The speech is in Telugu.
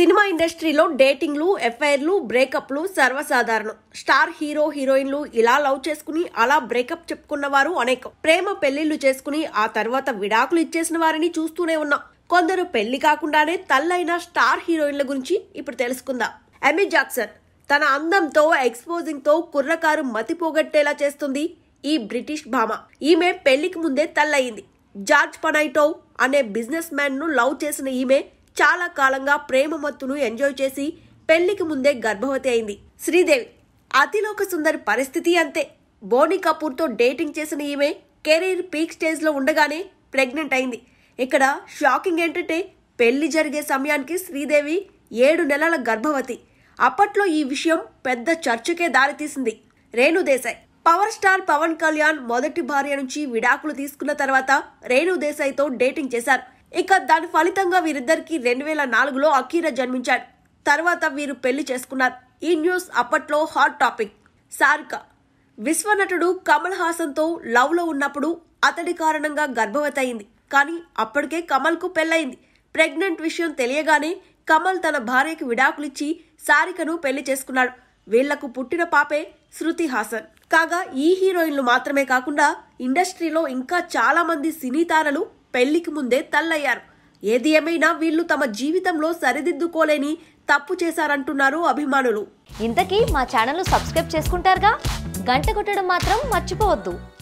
సినిమా ఇండస్ట్రీలో డేటింగ్లు ఎఫ్ఐఆర్లు బ్రేకప్లు సర్వసాధారణం స్టార్ హీరో హీరోయిన్లు ఇలా లవ్ చేసుకుని అలా బ్రేకప్ చెప్పుకున్న వారు అనేకం ప్రేమ పెళ్లిళ్లు చేసుకుని ఆ తర్వాత విడాకులు ఇచ్చేసిన వారిని చూస్తూనే ఉన్నాం కొందరు పెళ్లి కాకుండానే తల్లైన స్టార్ హీరోయిన్ల గురించి ఇప్పుడు తెలుసుకుందాం ఎమి జాక్సన్ తన అందంతో ఎక్స్పోజింగ్ తో కుర్రకారు మతిపోగొట్టేలా చేస్తుంది ఈ బ్రిటిష్ భామ ఈమె పెళ్లికి ముందే తల్లయింది జార్జ్ పనైటోవ్ అనే బిజినెస్ మ్యాన్ ను లవ్ చేసిన ఈమె చాలా కాలంగా ప్రేమ మత్తును ఎంజాయ్ చేసి పెళ్లికి ముందే గర్భవతి అయింది శ్రీదేవి అతిలోక సుందరి పరిస్థితి అంతే బోనీ కపూర్తో డేటింగ్ చేసిన ఈమె కెరీర్ పీక్ స్టేజ్ లో ఉండగానే ప్రెగ్నెంట్ అయింది ఇక్కడ షాకింగ్ ఏంటంటే పెళ్లి జరిగే సమయానికి శ్రీదేవి ఏడు నెలల గర్భవతి అప్పట్లో ఈ విషయం పెద్ద చర్చకే దారితీసింది రేణు దేశాయ్ పవర్ స్టార్ పవన్ కళ్యాణ్ మొదటి భార్య నుంచి విడాకులు తీసుకున్న తర్వాత రేణు దేశాయ్తో డేటింగ్ చేశారు ఇక దాని ఫలితంగా వీరిద్దరికి రెండు వేల నాలుగులో అకీరా జన్మించాడు తర్వాత వీరు పెళ్లి చేసుకున్నారు ఈ న్యూస్ అప్పట్లో హాట్ టాపిక్ సారిక విశ్వనటుడు కమల్ హాసన్తో లవ్లో ఉన్నప్పుడు అతడి కారణంగా గర్భవతి అయింది కానీ అప్పటికే కమల్కు పెళ్ళయింది ప్రెగ్నెంట్ విషయం తెలియగానే కమల్ తన భార్యకి విడాకులిచ్చి సారికను పెళ్లి చేసుకున్నాడు వీళ్లకు పుట్టిన పాపే శృతి హాసన్ కాగా ఈ హీరోయిన్లు మాత్రమే కాకుండా ఇండస్ట్రీలో ఇంకా చాలా మంది సినీ తారలు పెళ్లికి ముందే తల్లయ్యారు ఏది ఏమైనా వీళ్ళు తమ జీవితంలో సరిదిద్దుకోలేని తప్పు చేశారంటున్నారు అభిమానులు ఇంతకీ మా ఛానల్ను సబ్స్క్రైబ్ చేసుకుంటారుగా గంట కొట్టడం మాత్రం మర్చిపోవద్దు